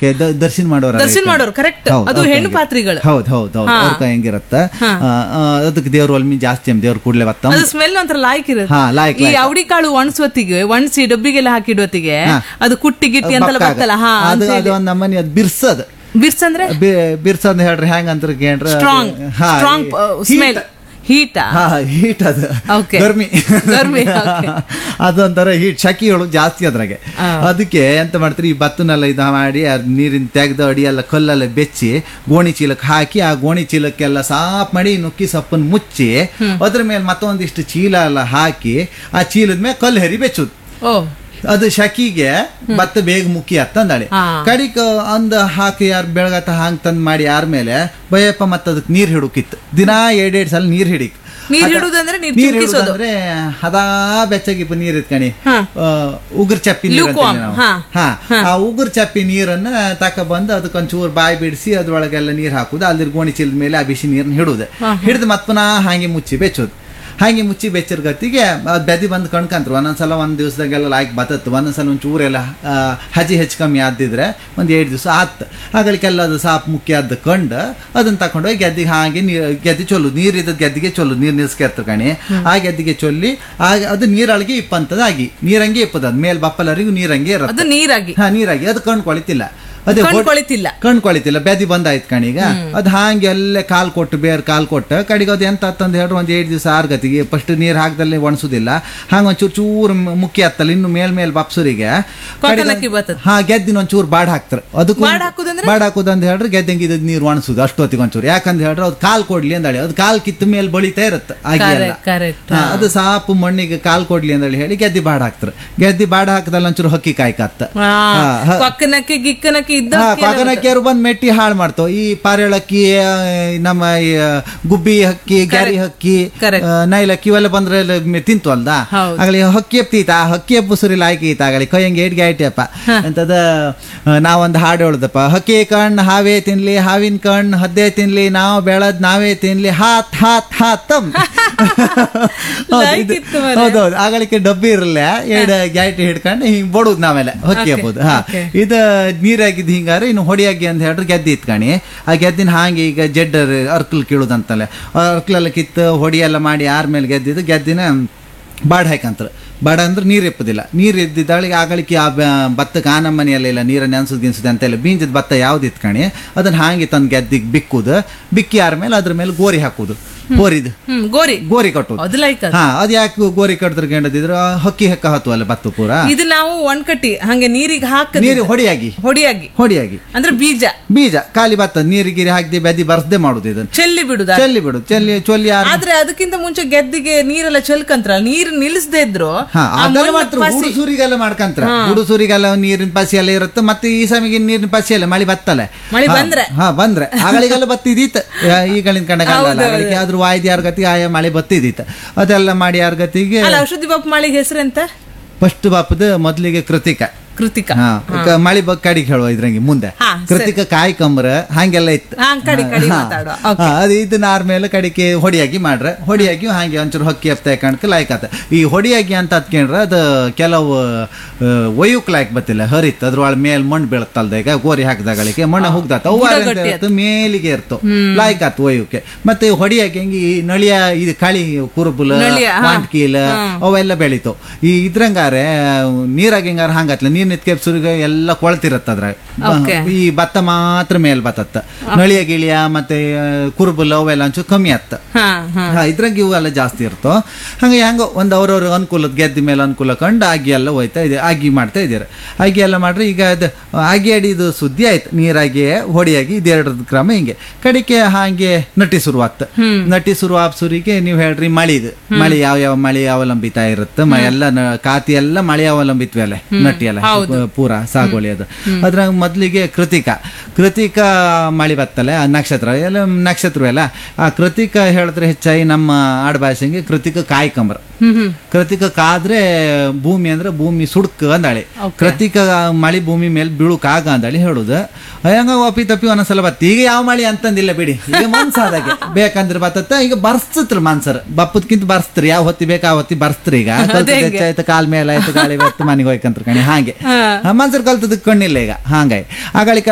Okay ದರ್ಶನ ಮಾಡೋರ ದರ್ಶನ ಮಾಡೋರು ಕರೆಕ್ಟ್ ಅದು ಹೆಣ್ಣು ಪಾತ್ರಿಗಳು ಹೌದ್ ಹೌದ್ ಹೌದ್ ಅವ್ರ ಕೈ ಹೆಂಗಿರತ್ತ ಆ, ಆ, ಅದಕ್ಕೆ ದೇವ್ರ ಒಲ್ಮಿ ಜಾಸ್ತಿ ಎಮ್ ದೇವ್ರ ಕೂಡ್ಲೆ ಬತ್ತ ಅದು ಸ್ಮೆಲ್ ಒಂಥರ ಲಾಯ್ಕ್ ಇರುತ್ತೆ ಹಾ ಲಾಯ್ಕ್ ಈ ಅವಡಿ ಕಾಳು ಒಣಸುವತ್ತಿಗೆ ಒಣಸಿ ಡಬ್ಬಿಗೆಲ್ಲ ಹಾಕಿಡುವತ್ತಿಗೆ ಅದು ಕುಟ್ಟಿ ಗಿಟ್ಟಿ ಅಂತೆಲ್ಲ ಬರ್ತಲ್ಲ ಹಾ ಅದು ಅದು ಒಂದ್ ನಮ್ಮನಿ ಅದು ಬಿರ್ಸದ್ ಬಿರ್ಸ್ ಅಂದ್ರೆ ಬಿರ್ಸ ಅಂತ ಹೇಳ್ರಿ ಹೆಂಗ್ ಅಂತ ಕೇಳ್ರ ಸ್ಟ್ರಾಂಗ್ ಸ್ಟ್ರಾಂಗ್ ಸ್ಮೆಲ್ ಹೀಟ್ ಹಾ ಹೀಟ್ ಅದು Okay. ಗರ್ಮಿ ಗರ್ಮಿ, okay. ಅದೊಂಥರ ಹೀಟ್ ಶಕಿಗಳು ಜಾಸ್ತಿ ಅದ್ರಾಗೆ ಅದಕ್ಕೆ ಎಂತ ಮಾಡ್ತೀರಿ ಈ ಭತ್ತನೆಲ್ಲ ಇದು ಮಾಡಿ ಅದ್ ನೀರಿನ ತೆಗ್ದು ಅಡಿ ಎಲ್ಲ ಕಲ್ಲೆಲ್ಲ ಬೆಚ್ಚಿ ಗೋಣಿ ಚೀಲಕ್ಕೆ ಹಾಕಿ ಆ ಗೋಣಿ ಚೀಲಕ್ಕೆಲ್ಲ ಸಾಫ್ ಮಾಡಿ ನುಕ್ಕಿ ಸೊಪ್ಪನ್ನು ಮುಚ್ಚಿ ಅದ್ರ ಮೇಲೆ ಮತ್ತೊಂದಿಷ್ಟು ಚೀಲ ಎಲ್ಲ ಹಾಕಿ ಆ ಚೀಲದ ಮೇಲೆ ಕಲ್ಲು ಹರಿ ಬೆಚ್ಚುದು ಓ ಅದು ಶಕಿಗೆ ಭತ್ತ ಬೇಗ ಮುಕ್ಕಿ ಅಂತಂದಾಳೆ ಹಾ. ಕಡಿಕ ಅಂದ ಹಾಕಿ ಯಾರು ಬೆಳಗತ್ತ ಹಾಂಗ್ ತಂದ್ ಮಾಡಿ ಯಾರ ಮೇಲೆ ಬಯ್ಯಪ್ಪ ಮತ್ತ ಅದಕ್ಕೆ ನೀರ್ ಹಿಡುಕಿತ್ತು ದಿನಾ ಎರಡೆರಡು ಸಲ ನೀರ್ ಹಿಡಿಕ್ ನೀರ್ ಅದ- ಹಿಡುದಂದ್ರೆ ನೀರ್ ನೀರ್ ಚಿಮ್ಕಿಸೋದು. ಹಿಡುದಂದ್ರೆ ಹದಾ ಬೆಚ್ಚಗಿಪ್ಪ ನೀರ್ ಇತ್ಕಣಿ ಹಾ. ಉಗುರ್ ಚಪ್ಪಿ ನೀರ್ ಅಂತೀವಿ Lukewarm, ನಾವು. ಹಾ. ಹಾ ಆ ಉಗುರ್ ಚಪ್ಪಿ ನೀರನ್ನ ತಕ ಬಂದು ಅದಕ್ಕೊಂಚೂರು ಬಾಯಿ ಬಿಡಿಸಿ ಅದ್ರೊಳಗೆಲ್ಲ ನೀರ್ ಹಾಕುದು ಅಲ್ಲಿ ಗೋಣಿ ಚೀಲದ ಮೇಲೆ ಆ ಬಿಸಿ ನೀರನ್ನ ಹಿಡುದು ಹಿಡಿದು ಮತ್ ಪುನಃ ಹಾಗೆ ಮುಚ್ಚಿ ಬೆಚ್ಚೋದು ಹಾಗೆ ಮುಚ್ಚಿ ಬೆಚ್ಚರ್ ಗತಿಗೆ ಅದ್ ಬೆದಿ ಬಂದು ಕಣ್ಕಂತ್ರು ಒಂದೊಂದ್ಸಲ ಒಂದ್ ದಿವಸದಾಗೆಲ್ಲ ಲಾಯ್ಕ್ ಬತ್ತತ್ತು ಒಂದೊಂದ್ಸಲ ಒಂದ್ ಚೂರೆಲ್ಲ ಆ, ಹಜಿ ಹೆಚ್ಚು ಕಮ್ಮಿ ಆದಿದ್ರೆ ಒಂದ್ ಎರಡು ದಿವಸ ಆತ್ ಆಗಳಿಗೆಲ್ಲ ಅದು ಸಾಪ್ ಮುಖ್ಯ ಆದ ಕಂಡು ಅದನ್ನ ತಕೊಂಡೋಗಿ ಗೆದ್ದಿಗೆ ಹಾಗೆ ನೀರ್ ಗೆದ್ದಿ ಚೊಲ್ಲುದು ನೀರ್ ಇದ್ದದ್ ಗೆದ್ದಿಗೆ ಚೊಲ್ಲುದು ನೀರ್ ನಿಲ್ಸ್ಕೆರ್ತ ಕಣಿ ಆ ಗೆದ್ದಿಗೆ ಚೊಲ್ಲಿ ಆಗ ಅದು ನೀರೊಳಗೆ ಇಪ್ಪಂತದಾಗಿ ನೀರಂಗೆ ಇಪ್ಪದ ಅದ್ ಮೇಲ್ ಬಪ್ಪಲರಿಗೂ ನೀರಂಗೆ ಇರುತ್ತೆ ಅದು ನೀರಾಗಿ ಹಾ ನೀರಾಗಿ ಅದು ಕಣ್ ಕೊಳಿತಿಲ್ಲ ಅದೇ ಕಣ್ ಹೊಡ್- ಕೊಳಿತಿಲ್ಲ. ಕಣ್ ಕೊಳಿತಿಲ್ಲ ಬೆದಿ ಬಂದಾಯ್ತು ಕಣೀಗ ಅದು ಹಾಂಗೆ ಎಲ್ಲ ಕಾಲ್ ಕೊಟ್ಟು ಬೇರೆ ಕಾಲ್ ಕೊಟ್ಟು ಕಡೆಗೆ ಅದು ಎಂತ ಅಂತಂದು ಹೇಳ್ರಿ ಒಂದ್ ಏಳು ದಿವಸ ಆರು ಗತಿಗೆ ಫಸ್ಟ್ ನೀರ್ ಹಾಕ್ದಲ್ಲಿ ಒಣಸುದಿಲ್ಲ ಹಂಗ ಒಂಚೂರು ಚೂರು ಮುಖ್ಯ ಹತ್ತಲ್ಲ ಇನ್ನು ಮೇಲ್ ಮೇಲ್ ಬಪ್ಸರಿಗೆ ಕೊಕ್ಕನಕ್ಕಿ ಬರ್ತದೆ. ಹಾ ಗೆದ್ದಿನ ಒಂಚೂರು ಬಾಡ್ ಹಾಕ್ತಾರೆ ಅದಕ್ಕೂ ಬಾಡ್ ಹಾಕುದಂದ್ರೆ? ಬಾಡ್ ಹಾಕುದಂತ ಹೇಳ್ರಿ ಗೆದ್ದಂಗೆ ಇದು ನೀರು ಒಣಸುದು ಅಷ್ಟೊತ್ತಿಗೆ ಒಂಚೂರು ಯಾಕಂತ ಹೇಳ್ರಿ ಅದು ಕಾಲ್ ಕೊಡ್ಲಿ ಅಂದಳಿ ಅದು ಕಾಲ್ ಕಿತ್ತ ಮೇಲೆ ಬಳಿತಾ ಇರುತ್ತೆ ಆಗಿ ಎಲ್ಲ Correct, correct. ಹಾ, ಅದು ಸಾಪು ಮಣ್ಣಿಗೆ ಕಾಲ್ ಕೊಡ್ಲಿ ಅಂದೇಳಿ ಹೇಳಿ ಗೆದ್ದಿ ಬಾಡ್ ಹಾಕ್ತಾರೆ ಗೆದ್ದಿ ಬಾಡ್ ಹಾಕದಲ್ಲಿ ಒಂಚೂರು ಹಕ್ಕಿ ಕಾಯ್ಕತ್ತ ಹಾ, ಹಾ, ಹಾ. ಕೊಕ್ಕನಕ್ಕಿ ಗಿಕ್ಕನಕ್ಕಿ ಇದ್ದ ಹಾ ಕೊಗನಕ್ಕಿಯರು ಬಂದ್ ಮೆಟ್ಟಿ ಹಾಳು ಮಾಡ್ತಾವ ಈ ಪಾರೇಳಕ್ಕಿ ಆ, ನಮ್ಮ ಈ, ಆ, ಗುಬ್ಬಿ ಹಕ್ಕಿ ಗ್ಯಾರಿ ಹಕ್ಕಿ Correct. ಆ, ನೈಲಕ್ಕಿ ಇವೆಲ್ಲ ಬಂದ್ರೆ ಎಲ್ಲ ಮೆ- ತಿಂತು ಅಲ್ದ ಹೌದು. ಆಗಲಿ ಹಕ್ಕಿ ಎಪ್ತೀತ ಆ ಹಕ್ಕಿ ಎಪ್ಪುಸುರಿ ಲಾಯ್ಕಿ ಈತ ಆಗಲಿ ಕೈಯಂಗೆ ಏಟ್ಗೆ ಆಯ್ತಪ್ಪ ಅಂತದ ಆ, ನಾವೊಂದು ಹಾಡು ಹೇಳುದಪ್ಪ ಹಕ್ಕಿ ಕಣ್ಣು ಹಾವೇ ತಿನ್ಲಿ ಹಾವಿನ ಕಣ್ಣು ಹದ್ದೆ ತಿನ್ಲಿ ನಾವು ಬೆಳದ್ ನಾವೇ ತಿನ್ಲಿ ಹಾತ್ ಹಾತ್ ಹಾತಮ್ Like ಇತ್ತು ಮಾರ್ರೆ. ಹೌದೌದು ಆಗಳಿಕೆ ಡಬ್ಬಿ ಇರಲ್ಲ ಎರಡು ಗ್ಯಾಟಿ ಹಿಡ್ಕೊಂಡು ಹಿಂಗ್ ಬಡುದು ನಾವೆಲ್ಲ ಹೊಕ್ಕಿ Okay, ಹಬ್ಬದು ಹಾ okay. ಇದು ನೀರಾಗಿದ್ದು ಹಿಂಗಾರೆ ಇನ್ನು ಹೊಡಿಯಾಗಿ ಅಂತ ಹೇಳ್ರಿ ಗೆದ್ದಿ ಇತ್ಕಣಿ ಆ ಗೆದ್ದಿನ ಹಾಗೆ ಈಗ ಜಡ್ಡರ್ ಅರ್ಕಲ್ ಕೀಳುದಂತಲ್ಲ ಅರ್ಕಲೆಲ್ಲ ಕಿತ್ತು ಹೊಡಿ ಎಲ್ಲ ಮಾಡಿ ಯಾರ ಮೇಲೆ ಗೆದ್ದಿದ್ದು ಗೆದ್ದಿನ ಬಾಡ್ ಹಾಕಂತಾರೆ ಬಾಡ ಅಂದ್ರೆ ನೀರು ಎಪ್ಪದಿಲ್ಲ ನೀರು ಇದ್ದಿದ್ದಾಳಿಗೆ ಆಗಳಿಕೆ ಆ ಬ- ಭತ್ತಕ್ಕೆ ಆ ನಮ್ಮನೆಯಲ್ಲ ಇಲ್ಲ ನೀರ ನೆನ್ಸುದು ಗಿನ್ಸುದು ಅಂತೆಲ್ಲ ಬೀಂಜದ ಭತ್ತ ಯಾವ್ದು ಇತ್ಕಣಿ ಅದನ್ನ ಹಾಗೆ ತಂದು ಗೆದ್ದಿಗೆ ಬಿಕ್ಕುದು ಬಿಕ್ಕಿ ಯಾರ ಮೇಲೆ ಅದ್ರ ಮೇಲೆ ಗೋರಿ ಹಾಕುದು ಗೋರಿದು ಹ್ಮ್ ಗೋರಿ ಗೋರಿ ಕಟ್ಟುದು ಅದು ಲೈಕ್ ಹಾ ಅದ್ ಯಾಕೆ ಗೋರಿ ಕಟ್ಟಿದ್ರೆ ಗಂಡದಿದ್ರು ಹಕ್ಕಿ ಹೆಕ್ಕ ಹತ್ತು ಅಲ್ಲ ಭತ್ತ ಪೂರ ಇದು ನಾವು ಒಣ್ಕಟ್ಟಿ ಹಂಗೆ ನೀರಿಗೆ ಹಾಕ ನೀರು ಹೊಡಿಯಾಗಿ ಹೊಡಿಯಾಗಿ ಹೊಡಿಯಾಗಿ ಅಂದ್ರೆ ಬೀಜ ಬೀಜ ಖಾಲಿ ಭತ್ತ ನೀರು ಗೀರಿ ಹಾಕಿ ಬೆದಿ ಬರ್ಸ್ದೆ ಮಾಡುದು ಇದನ್ನ ಚೆಲ್ಲಿ ಬಿಡುದ ಚೆಲ್ಲಿ ಬಿಡು ಚೆಲ್ಲಿ ಚೊಲ್ಲಿ ಯಾರು ಆದ್ರೆ ಅದಕ್ಕಿಂತ ಮುಂಚೆ ಗೆದ್ದಿಗೆ ನೀರೆಲ್ಲ ಚೆಲ್ಕಂತ್ರ ನೀರು ನಿಲ್ಲಿಸದೇ ಇದ್ರು ಹಾ ಆ ಅದೆಲ್ಲ ಮಣ್ಣು ಮಾತ್ರ ಪಸಿ- ಹುಡುಸೂರಿಗೆಲ್ಲ ಮಾಡ್ಕಂತ್ರ ಹುಡುಸೂರಿಗೆಲ್ಲ ನೀರಿನ ಪಸಿ ಎಲ್ಲ ಇರುತ್ತೆ ಮತ್ತೆ ಈ ಸಮಯಕ್ಕೆ ನೀರಿನ ಪಸಿ ಎಲ್ಲ ಮಳಿ ಬತ್ತಲ್ಲ ಮಳಿ ಹಾ, ಬಂದ್ರೆ? ಹಾ ಬಂದ್ರೆ ಆಗಳಿಗೆಲ್ಲ ಬತ್ತಿದೀತ ಈಗಳಿನ ಕಂಡಗಲ್ಲ ಆಗಳಿಗೆ ಆದ್ರೂ ವಾಯ್ದು ಯಾರ ಗತಿ ಆಯ ಮಳೆ ಬತ್ತಿದೀತ ಅದೆಲ್ಲ ಮಾಡಿ ಯಾರ ಗತಿಗೆ ಅಲ್ಲ ಔಷಧಿ ಬಾಪ್ ಮಳಿಗೆ ಹೆಸರೆಂತ ಫಸ್ಟ್ ಬಾಪದ ಮೊದ್ಲಿಗೆ ಕೃತಿಕ ಕೃತಿಕಾ ಹಾ ಕ- ಮಳಿ ಬಗ್ ಕಡಿಗೆ ಹೇಳುವ ಇದ್ರಂಗೆ ಮುಂದೆ ಹಾ, ಕೃತಿಕ ಕಾಯಿ ಕಂಬರ ಹಂಗೆಲ್ಲ ಇತ್ತು ಹಾ, ಕಡಿ, ಕಡಿ ಹಾ. ಮಾತಾಡುವ. ಹಾ, ಅದು ಇದನ್ನ ಆದ್ಮೇಲೆ ಕಡಿಕೆ ಹೊಡಿಯಾಗಿ ಮಾಡ್ರೆ ಹೊಡಿಯಾಗಿ ಹಾಗೆ ಒಂಚೂರು ಹಕ್ಕಿ ಹಪ್ತ ಕಣಕ್ ಲಾಯ್ಕ್ ಆತ ಈ ಹೊಡಿಯಾಗಿ ಅಂತ ಹತ್ಕೊಂಡ್ರೆ ಅದು ಕೆಲವು ಒಯ್ಯುಕ್ ಲಾಯ್ಕ್ ಬತ್ತಿಲ್ಲ ಹರಿತ್ ಅದ್ರೊಳ ಮೇಲ್ ಮಣ್ಣು ಬೀಳತ್ತಲ್ದ ಈಗ ಗೋರಿ ಹಾಕಿದಾಗಳಿಗೆ ಮಣ್ಣು ಹೋಗ್ದಾತ ಅವು ಗಿಡ ಎಂತ ಗಟ್ಟಿ ಇರುತ್ತೆ, ಮೇಲಿಗೆ ಇರ್ತವು ಲಾಯ್ಕ್ ಆತು ಒಯ್ಯುಕ್ಕೆ ಮತ್ತೆ ಹೊಡಿಯಾಗಿ ಹೆಂಗೆ ಈ ನಳಿಯ ಇದು ಕಾಳಿ ಕುರುಬುಲ ನಳಿಯ, ಹಾ. ವಾಂಟ್ಕೀಲ ಅವೆಲ್ಲ ಬೆಳಿತಾವ್ ಈ ಇದ್ರಂಗಾರೆ ನೀರಾಗ ಹಿಂಗಾರ ಹಂಗತ್ಲ ನೀರ್ ನಿತ್ಕೆ ಸುರಿಗ ಎಲ್ಲ ಕೊಳ್ತಿರತ್ತ ಅದ್ರಾಗ Okay. ಈ ಭತ್ತ ಮಾತ್ರ ಮೇಲ್ ಬತ್ತತ್ತ ನಳಿಯ ಗಿಳಿಯ ಮತ್ತೆ ಆ, ಕುರುಬುಲ ಅವೆಲ್ಲ ಒಂಚೂರು ಕಮ್ಮಿ ಆತ್ತ ಹಾ ಹಾ ಹಾ ಇದ್ರಾಗ ಇವೆಲ್ಲ ಜಾಸ್ತಿ ಇರ್ತೋ ಹಂಗೆ ಹೆಂಗೋ ಒಂದು ಅವ್ರವ್ರ ಅನುಕೂಲದ ಗೆದ್ದ ಮೇಲೆ ಅನುಕೂಲ ಕಂಡು ಆಗಿ ಎಲ್ಲ ಹೋಯ್ತಾ ಇದೆ ಆಗಿ ಮಾಡ್ತಾ ಇದ್ದೀರ ಆಗಿ ಎಲ್ಲ ಮಾಡ್ರಿ ಈಗ ಅದು ಆಗಿ ಅಡಿದು ಸುದ್ದಿ ಆಯ್ತು ನೀರಾಗಿ ಹೊಡಿಯಾಗಿ ಇದೆರಡರದ ಕ್ರಮ ಹಿಂಗೆ ಕಡಿಕೆ ಹಾಗೆ ನಟಿ ಶುರುವಾತ್ ನಟಿ ಶುರುವಾಪ್ ಸುರಿಗೆ ನೀವು ಹೇಳ್ರಿ ಮಳಿದು ಮಳಿ ಯಾವ ಯಾವ ಮಳಿ ಅವಲಂಬಿತ ಇರುತ್ತೆ ಮ- ಎಲ್ಲ ನ- ಖಾತಿ ಎಲ್ಲ ಮಳೆ ಅವಲಂಬಿತ್ವೆ ಅಲ್ಲ ನಟಿ ಎಲ್ಲ ಪೂ- ಪೂರ ಸಾಗೋಳಿ ಅದು ಅದ್ರಾಗ ಮೊದ್ಲಿಗೆ ಕೃತಿಕ ಕೃತಿಕ ಮಳಿ ಬತ್ತಲ್ಲ ಆ ನಕ್ಷತ್ರ ಎಲ್ಲ ನಕ್ಷತ್ರ ಅಲ್ಲ ಆ ಕೃತಿಕ ಹೇಳಿದ್ರೆ ಹೆಚ್ಚಾಗಿ ನಮ್ಮ ಆಡ್ಭಾಷೆಗೆ ಕೃತಿಕ ಕಾಯ್ಕಂಬ್ರ ಹ್ಮ್ ಹ್ಮ್ ಕೃತಿಕ ಕಾದ್ರೆ ಭೂಮಿ ಅಂದ್ರೆ ಭೂಮಿ ಸುಡ್ಕ ಅಂದಾಳಿ ಕೃತಿಕ ಮಳಿ ಭೂಮಿ ಮೇಲೆ ಬೀಳುಕ್ ಆಗ ಅಂದಾಳಿ ಹೇಳುದು ಹಂಗ ಒಪ್ಪಿ ತಪ್ಪಿ ಒಂದೊಂದ್ಸಲ ಬತ್ತ ಈಗ ಯಾವ ಮಳಿ ಅಂತಂದಿಲ್ಲ ಬಿಡಿ ಈಗ ಮನ್ಸಾದಾಗೆ ಬೇಕಂದ್ರೆ ಬತ್ತತ್ತ ಈಗ ಬರ್ಸ್ತತ್ರ ಮನ್ಸರ್ ಬಪ್ಪದ್ಕಿಂತ ಬರ್ಸ್ತ್ರಿ ಯಾವ ಹೊತ್ತಿ ಬೇಕು ಆ ಹೊತ್ತಿ ಬರ್ಸ್ತ್ರಿ ಈಗ ಕಲ್ತದ್ ಹೆಚ್ಚಾಯ್ತು ಕಾಲ್ ಮೇಲೆ ಆಯ್ತು ಗಾಳಿ ಬತ್ತು ಮನೆಗೆ ಹೋಯ್ಕಂತ್ರ ಕಣಿ ಹಾಗೆ ಮನ್ಸರ್ ಕಲ್ತದಕ್ಕೆ ಕಣ್ಣಿಲ್ಲ ಈಗ ಹಾಂಗಾಗಿ ಆಗಳಿಕ